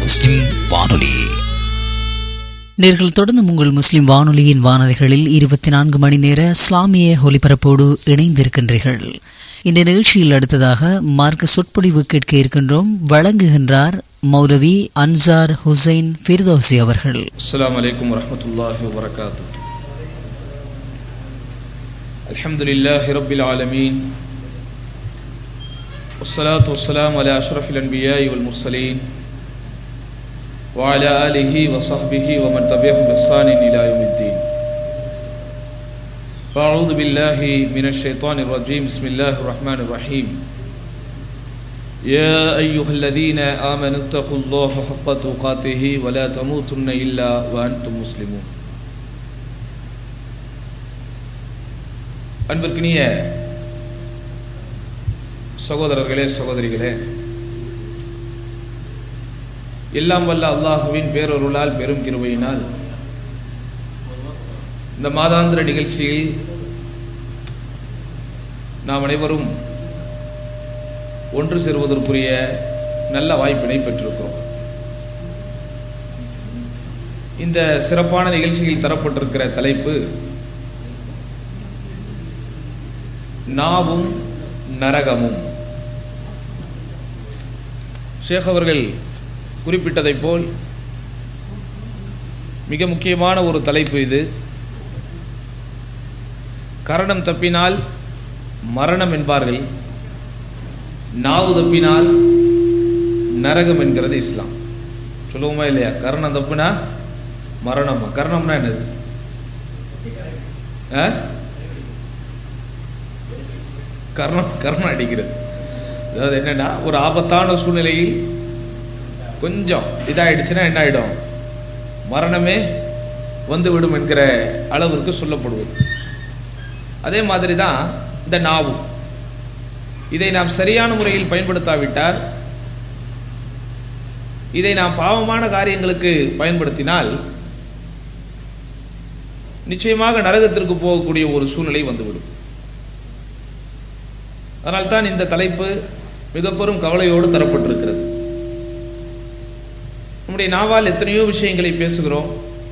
முஸ்லிம் வானொலி நேர்கள் தொடர்ந்து உங்கள் முஸ்லிம் வானொலியின் வானொலிகளில் இருபத்தி நான்கு மணி நேர இஸ்லாமிய ஒலிபரப்போடு இணைந்திருக்கின்றீர்கள் இந்த நிகழ்ச்சியில் அடுத்ததாக மார்க்க சொற்பொழிவு கேட்க இருக்கின்றோம் வழங்குகின்றார் மௌலவி அன்சார் ஹுசைன் ஃபிர்தோசி அவர்கள் السلام عليكم ورحمة الله وبركاته الحمد لله رب العالمين والصلاة والسلام على أشرف الأنبياء والمرسلين وعلى آله وصحبه ومن تبعهم بإحسان إلى يوم الدين فأعوذ بالله من الشيطان الرجيم بسم الله الرحمن الرحيم يا أيها الذين آمنوا اتقوا الله حق تقاته ولا تموتن إلا وأنتم مسلمون அன்பிற்கினிய சகோதரர்களே சகோதரிகளே எல்லாம் வல்ல அல்லாஹுவின் பேரொருளால் பெரும் கிருபையினால் இந்த மாதாந்திர நிகழ்ச்சியில் நாம் அனைவரும் ஒன்று சேருவதற்குரிய நல்ல வாய்ப்பினை பெற்றிருக்கிறோம் இந்த சிறப்பான நிகழ்ச்சியில் தரப்பட்டிருக்கிற தலைப்பு நாவும் நரகமும் ஷேக் அவர்கள் குறிப்பிட்டதைப் போல் மிக முக்கியமான ஒரு தலைப்பு இது கரணம் தப்பினால் மரணம் என்பார்கள் நாவு தப்பினால் நரகம் என்கிறது இஸ்லாம் சொல்லுவோமா இல்லையா கர்ணம் தப்புனா மரணமா கர்ணம்னா என்னது ஆ? கர்ணம் கர்ணம் அடிக்கிறது அதாவது என்னன்னா ஒரு ஆபத்தான சூழ்நிலையில் கொஞ்சம் இதாயிடுச்சுன்னா என்ன ஆயிடும் மரணமே வந்து விடும் என்கிற அளவிற்கு சொல்லப்படுவது அதே மாதிரி தான் இந்த நாவு இதை நாம் சரியான முறையில் பயன்படுத்தாவிட்டால் இதை நாம் பாவமான காரியங்களுக்கு பயன்படுத்தினால் நிச்சயமாக நரகத்திற்கு போகக்கூடிய ஒரு சூழ்நிலை வந்துவிடும் அதனால்தான் இந்த தலைப்பு மிக பெரும் கவலையோடு தரப்பட்டிருக்கிறது நம்முடைய நாவால் எத்தனையோ விஷயங்களை பேசுகிறோம்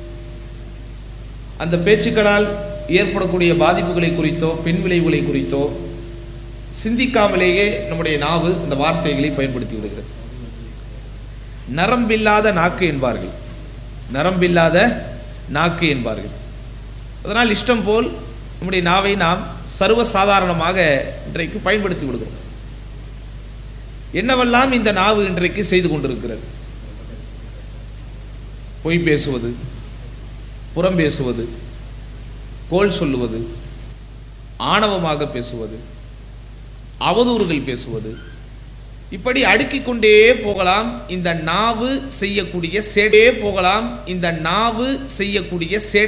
அந்த பேச்சுக்களால் ஏற்படக்கூடிய பாதிப்புகளை குறித்தோ பின் விளைவுகளை குறித்தோ சிந்திக்காமலேயே நம்முடைய நாவு இந்த வார்த்தைகளை பயன்படுத்தி விடுகிறது நரம்பில்லாத நாக்கு என்பார்கள் நரம்பில்லாத நாக்கு என்பார்கள் அதனால் இஷ்டம் போல் நம்முடைய நாவை நாம் சர்வசாதாரணமாக இன்றைக்கு பயன்படுத்தி விடுகிறோம் என்னவெல்லாம் இந்த நாவு இன்றைக்கு செய்து கொண்டிருக்கிறது பொய் பேசுவது புறம் பேசுவது கோல் சொல்லுவது ஆணவமாக பேசுவது அவதூறுகள் பேசுவது இப்படி அடுக்கிக் கொண்டே போகலாம் இந்த நாவு செய்யக்கூடிய சேடே போகலாம் இந்த நாவு செய்யக்கூடிய சே